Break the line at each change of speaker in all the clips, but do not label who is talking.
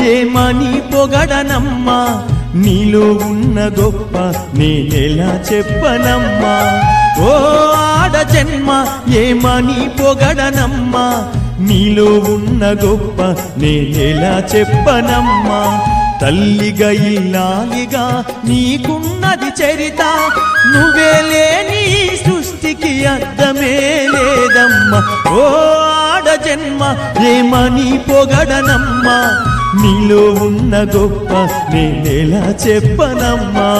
ఏమని పొగడనమ్మా నీలో ఉన్న గొప్ప నేనెలా చెప్పనమ్మా ఓ ఆడ జన్మ ఏమని పొగడనమ్మా నీలో ఉన్న గొప్ప నేనెలా చెప్పనమ్మా తల్లిగా ఇల్లాలిగా నీకున్నది చరిత నువ్వే లేని ఈ సృష్టికి అర్థమే లేదమ్మా ఓ ఆడ జన్మ ఏమని పొగడనమ్మా నీలో ఉన్న గొప్ప నేనెలా చెప్పనమ్మా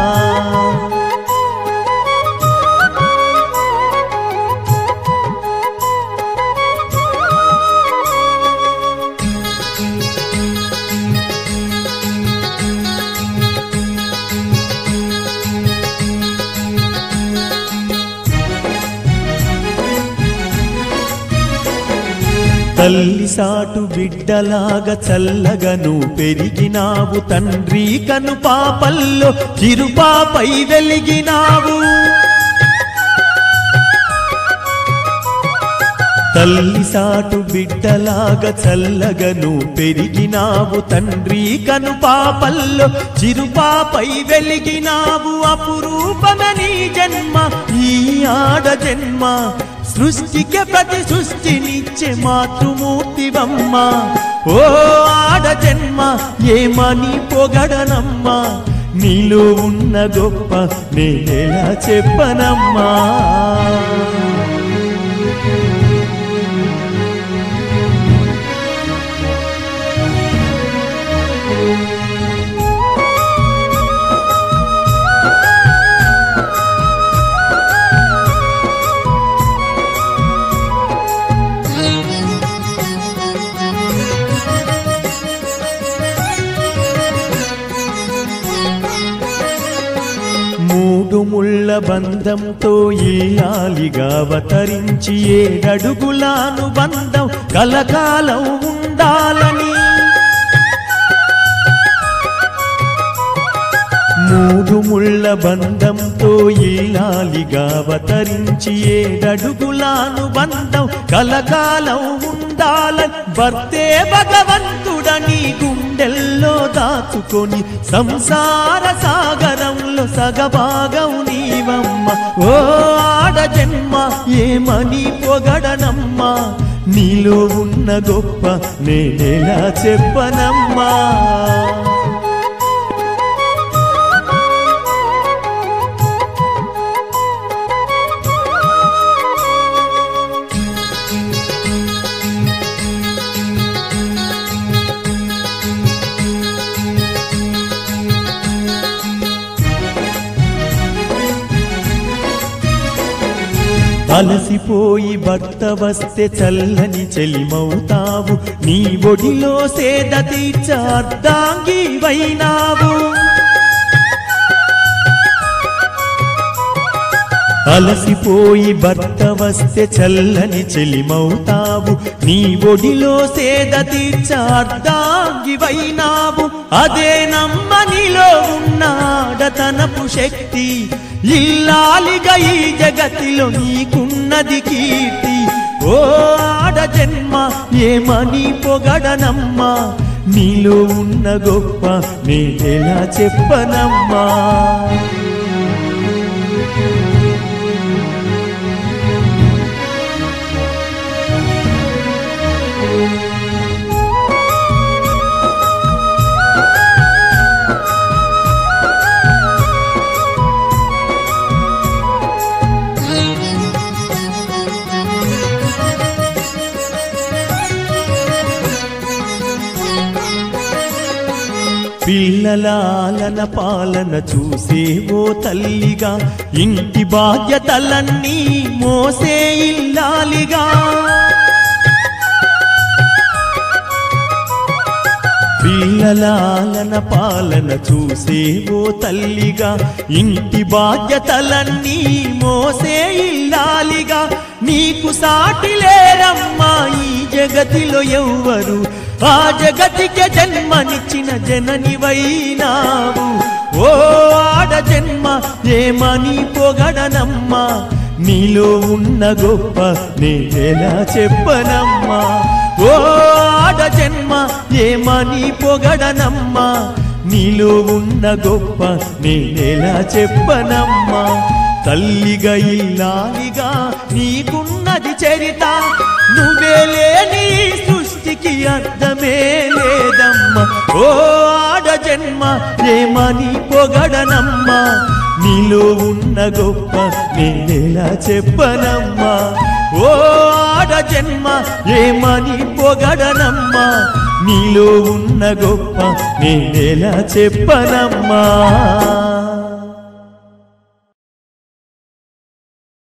తల్లి సాటు బిడ్డలాగా చల్లగను పెరిగినావు తండ్రి కను పాపల్లో చిరుపాపై వెలిగినావు తల్లి సాటు బిడ్డలాగా చల్లగను పెరిగినావు తండ్రి కను పాపల్లో చిరుపాపై వెలిగినావు అపురూపమని జన్మ ఈ ఆడ జన్మ సృష్టికి ప్రతి సృష్టినిచ్చే మాతృమూర్తివమ్మ ఓ ఆడ జన్మ ఏమని పొగడనమ్మా నీలో ఉన్న గొప్ప నేనెలా చెప్పనమ్మా మూడు ముళ్ళ బంధంతో ఇల్లాలిగా అవతరించి ఏడడుగులాను బంధం కలకాలం ఉండాలని మూడు ముళ్ళ బంధంతో ఇల్లాలిగా అవతరించి ఏడడుగులాను బంధం కలకాలం ఉండాలని భర్తే భగవంతుడని గుండెల్లో దాచుకొని సంసార సాగరంలో సగభాగం నీవమ్మ ఓ ఆడ జన్మ ఏమని పొగడనమ్మా నీలో ఉన్న గొప్ప నేనెలా చెప్పనమ్మా అలసిపోయి భర్త వస్తే చల్లని చెలిమవుతావు నీ ఒడిలో సేద తీర్చ అర్ధాంగి వైనావు అలసిపోయి భర్త వస్తే చల్లని చెలిమవుతావు నీ ఒడిలో సేద తీర్చ అర్ధాంగి వైనావు అదే నమ్మనిలో ఉన్న ఆడతనపు శక్తి ఇల్లాలిగా ఈ జగతిలో నీకున్నది కీర్తి ఓ ఆడ జన్మ ఏమని పొగడనమ్మా నీలో ఉన్న గొప్ప నేనెలా చెప్పనమ్మా పిల్లలాలన పాలన చూసే ఓ తల్లిగా ఇంటి బాధ్యతలన్నీ మోసే ఇల్లాలిగా పిల్లలాలన పాలన చూసే ఓ తల్లిగా ఇంటి బాధ్యతలన్నీ మోసే ఇల్లాలిగా నీకు సాటి లేరమ్మా ఈ జగతిలో ఎవ్వరు ఆ జగతికి జన్మనిచ్చిన జననివైనావు ఓ ఆడ జన్మ ఏమని పొగడనమ్మా నీలో ఉన్న గొప్ప నేనెలా చెప్పనమ్మా ఓ ఆడ జన్మ ఏమని పొగడనమ్మా నీలో ఉన్న గొప్ప నేనెలా చెప్పనమ్మా తల్లిగా ఇల్లాలిగా నీకున్నది చరిత నువ్వే లేని ఈ సృష్టికి అర్థమే లేదమ్మా ఓ ఆడ జన్మ ఏమని పొగడనమ్మా నీలో ఉన్న గొప్ప నేనెలా చెప్పనమ్మా ఓ ఆడ జన్మ ఏమని పొగడనమ్మా నీలో ఉన్న గొప్ప నేనెలా చెప్పనమ్మా